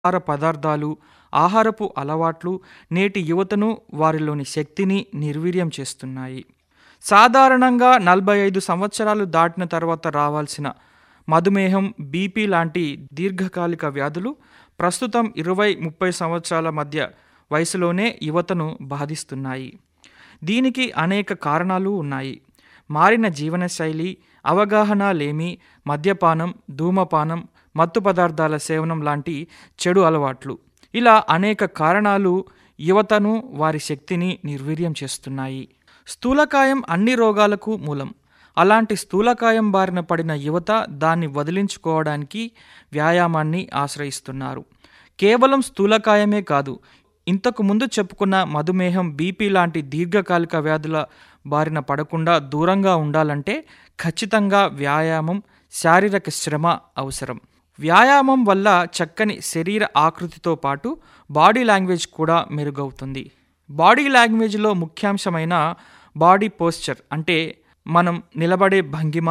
ఆహార పదార్థాలు ఆహారపు అలవాట్లు నేటి యువతను వారిలోని శక్తిని నిర్వీర్యం చేస్తున్నాయి సాధారణంగా నలభై ఐదు సంవత్సరాలు దాటిన తర్వాత రావాల్సిన మధుమేహం బీపీ లాంటి దీర్ఘకాలిక వ్యాధులు ప్రస్తుతం ఇరవై ముప్పై సంవత్సరాల మధ్య వయసులోనే యువతను బాధిస్తున్నాయి దీనికి అనేక కారణాలు ఉన్నాయి మారిన జీవనశైలి అవగాహన లేమి మద్యపానం ధూమపానం మత్తు పదార్థాల సేవనం లాంటి చెడు అలవాట్లు ఇలా అనేక కారణాలు యువతను వారి శక్తిని నిర్వీర్యం చేస్తున్నాయి స్థూలకాయం అన్ని రోగాలకు మూలం అలాంటి స్థూలకాయం బారిన పడిన యువత దాన్ని వదిలించుకోవడానికి వ్యాయామాన్ని ఆశ్రయిస్తున్నారు కేవలం స్థూలకాయమే కాదు ఇంతకు ముందు చెప్పుకున్న మధుమేహం బీపీ లాంటి దీర్ఘకాలిక వ్యాధుల బారిన పడకుండా దూరంగా ఉండాలంటే ఖచ్చితంగా వ్యాయామం శారీరక శ్రమ అవసరం వ్యాయామం వల్ల చక్కని శరీర ఆకృతితో పాటు బాడీ లాంగ్వేజ్ కూడా మెరుగవుతుంది బాడీ లాంగ్వేజ్లో ముఖ్యాంశమైన బాడీ పోస్చర్ అంటే మనం నిలబడే భంగిమ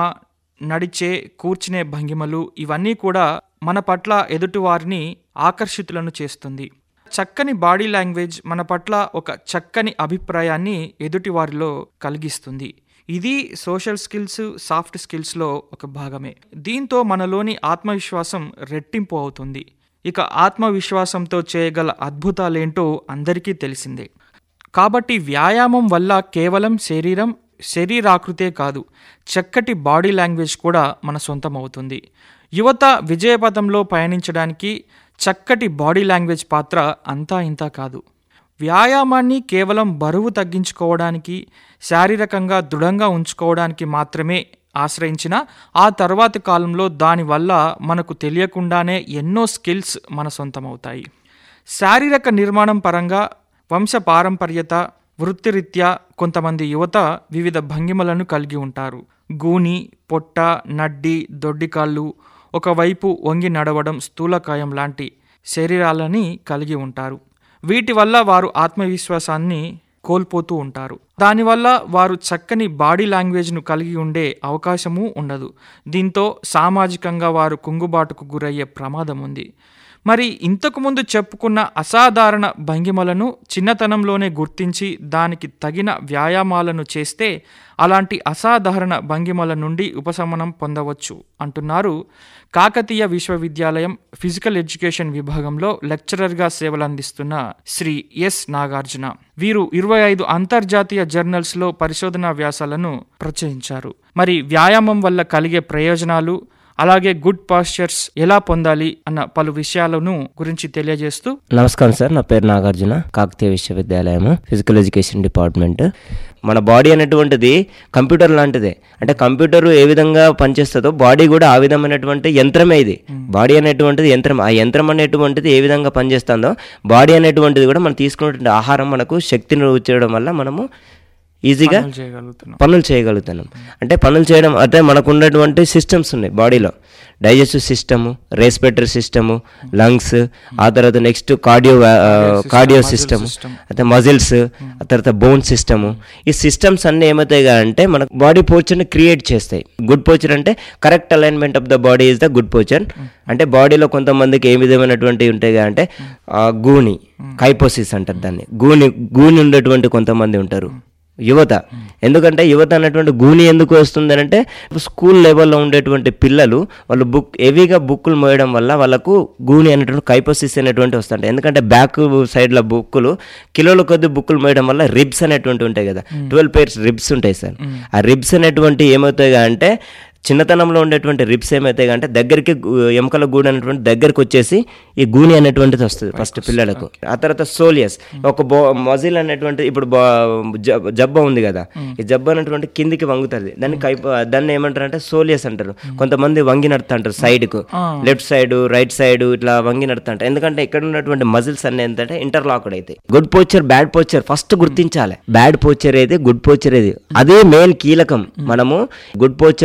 నడిచే కూర్చునే భంగిమలు ఇవన్నీ కూడా మన పట్ల ఎదుటివారిని ఆకర్షితులను చేస్తుంది చక్కని బాడీ లాంగ్వేజ్ మన పట్ల ఒక చక్కని అభిప్రాయాన్ని ఎదుటివారిలో కలిగిస్తుంది ఇది సోషల్ స్కిల్స్ సాఫ్ట్ స్కిల్స్లో ఒక భాగమే దీంతో మనలోని ఆత్మవిశ్వాసం రెట్టింపు అవుతుంది ఇక ఆత్మవిశ్వాసంతో చేయగల అద్భుతాలేంటో అందరికీ తెలిసిందే కాబట్టి వ్యాయామం వల్ల కేవలం శరీరం శరీరాకృతే కాదు చక్కటి బాడీ లాంగ్వేజ్ కూడా మన సొంతం అవుతుంది యువత విజయపథంలో పయనించడానికి చక్కటి బాడీ లాంగ్వేజ్ పాత్ర అంతా ఇంతా కాదు వ్యాయామాన్ని కేవలం బరువు తగ్గించుకోవడానికి శారీరకంగా దృఢంగా ఉంచుకోవడానికి మాత్రమే ఆశ్రయించిన ఆ తర్వాతి కాలంలో దానివల్ల మనకు తెలియకుండానే ఎన్నో స్కిల్స్ మన సొంతమవుతాయి శారీరక నిర్మాణం పరంగా వంశ పారంపర్యత వృత్తిరీత్యా కొంతమంది యువత వివిధ భంగిమలను కలిగి ఉంటారు గూని పొట్ట నడ్డి దొడ్డికాళ్ళు ఒకవైపు వంగి నడవడం స్థూలకాయం లాంటి శరీరాలని కలిగి ఉంటారు వీటి వల్ల వారు ఆత్మవిశ్వాసాన్ని కోల్పోతూ ఉంటారు దానివల్ల వారు చక్కని బాడీ లాంగ్వేజ్ను కలిగి ఉండే అవకాశము ఉండదు దీంతో సామాజికంగా వారు కుంగుబాటుకు గురయ్యే ప్రమాదం ఉంది మరి ఇంతకుముందు చెప్పుకున్న అసాధారణ భంగిమలను చిన్నతనంలోనే గుర్తించి దానికి తగిన వ్యాయామాలను చేస్తే అలాంటి అసాధారణ భంగిమల నుండి ఉపశమనం పొందవచ్చు అంటున్నారు కాకతీయ విశ్వవిద్యాలయం ఫిజికల్ ఎడ్యుకేషన్ విభాగంలో లెక్చరర్గా సేవలందిస్తున్న శ్రీ ఎస్ నాగార్జున వీరు ఇరవై ఐదు అంతర్జాతీయ జర్నల్స్లో పరిశోధనా వ్యాసాలను ప్రచురించారు మరి వ్యాయామం వల్ల కలిగే ప్రయోజనాలు అలాగే గుడ్ పాస్చర్స్ ఎలా పొందాలి అన్న పలు విషయాలను గురించి తెలియజేస్తూ నమస్కారం సార్ నా పేరు నాగార్జున కాకతీయ విశ్వవిద్యాలయం ఫిజికల్ ఎడ్యుకేషన్ డిపార్ట్మెంట్ మన బాడీ అనేటువంటిది కంప్యూటర్ లాంటిదే అంటే కంప్యూటర్ ఏ విధంగా పనిచేస్తుందో బాడీ కూడా ఆ విధమైనటువంటి యంత్రమే ఇది బాడీ అనేటువంటిది యంత్రం ఆ యంత్రం అనేటువంటిది ఏ విధంగా పనిచేస్తుందో బాడీ అనేటువంటిది కూడా మనం తీసుకున్నటువంటి ఆహారం మనకు శక్తిని వచ్చేయడం వల్ల మనము ఈజీగా పనులు చేయగలుగుతున్నాం పనులు చేయగలుగుతున్నాం అంటే పనులు చేయడం అంటే మనకు ఉన్నటువంటి సిస్టమ్స్ ఉన్నాయి బాడీలో digestive system respiratory system lungs ఆ తర్వాత నెక్స్ట్ కార్డియో కార్డియో సిస్టమ్ అయితే మజిల్స్ ఆ తర్వాత బోన్ సిస్టము ఈ సిస్టమ్స్ అన్నీ ఏమవుతాయి అంటే మనకు బాడీ పోచర్ని క్రియేట్ చేస్తాయి గుడ్ పోచర్ అంటే correct alignment of the body is the good posture అంటే బాడీలో కొంతమందికి ఏ విధమైనటువంటివి ఉంటాయి అంటే ఆ, గూని కైపోసిస్ అంటారు దాన్ని గూని గూని ఉండేటువంటి కొంతమంది ఉంటారు యువత ఎందుకంటే యువత అనేటువంటి గూని ఎందుకు వస్తుంది అంటే స్కూల్ లెవెల్లో ఉండేటువంటి పిల్లలు వాళ్ళు బుక్ హెవీగా బుక్కులు మోయడం వల్ల వాళ్ళకు గూని అనేటువంటి కైపోసిస్ అనేటువంటి వస్తుంటాయి ఎందుకంటే బ్యాక్ సైడ్లో బుక్కులు కిలోల కొద్ది బుక్కులు మోయడం వల్ల రిబ్స్ అనేటువంటి ఉంటాయి కదా ట్వెల్వ్ పేర్స్ రిబ్స్ ఉంటాయి సార్ ఆ రిబ్స్ అనేటువంటి ఏమవుతాయి అంటే చిన్నతనంలో ఉండేటువంటి రిబ్స్ ఏమవుతాయి అంటే దగ్గరికి గు- ఎముకల గూడు అనేటువంటి దగ్గరికి వచ్చేసి ఈ గూని అనేటువంటిది వస్తుంది ఫస్ట్ పిల్లలకు ఆ తర్వాత సోలియస్ ఒక బో మజిల్ అనేటువంటి ఇప్పుడు బా- జబ్- జబ్బ ఉంది కదా ఈ జబ్బ అనేటువంటి కిందికి వంగుతుంది దాన్ని కైప దాన్ని ఏమంటారు అంటే సోలియస్ అంటారు కొంతమంది వంగి నడుతుంటారు సైడ్ కు లెఫ్ట్ సైడ్ రైట్ సైడ్ ఇట్లా వంగి నడుతుంటారు ఎందుకంటే ఇక్కడ ఉన్నటువంటి మజిల్స్ అన్ని ఏంటంటే ఇంటర్లాక్డ్ అయితే good posture bad posture first గుర్తించాలి బ్యాడ్ పోచర్ ఏది గుడ్ పోచర్ ఏది అదే మెయిన్ కీలకం మనము గుడ్ పోచర్ ఉంటే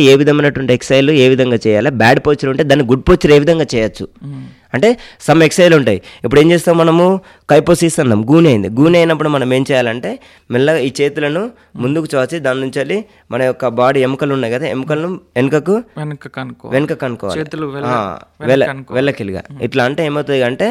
ఏ విధమైనటువంటి ఎక్సైజ్ ఏ విధంగా చేయాలి బ్యాడ్ పోచర్ ఉంటే దాన్ని గుడ్ పోచర్ ఏ విధంగా చేయొచ్చు అంటే సమ్ ఎక్సైజ్ ఉంటాయి ఇప్పుడు ఏం చేస్తాం మనము కైపోసిస్ అన్నాం గూనె అయింది గూనె అయినప్పుడు మనం ఏం చేయాలంటే మెల్లగా ఈ చేతులను ముందుకు చాచి దాని నుంచి వెళ్ళి మన యొక్క బాడీ ఎముకలు ఉన్నాయి కదా ఎముకలను వెనుకకు వెనక కనుక్కో వెనుక కనుక్కోవాలి చేతులు ఆ, వెల వెల్లకిలిగా ఇట్లా అంటే ఏమవుతుంది అంటే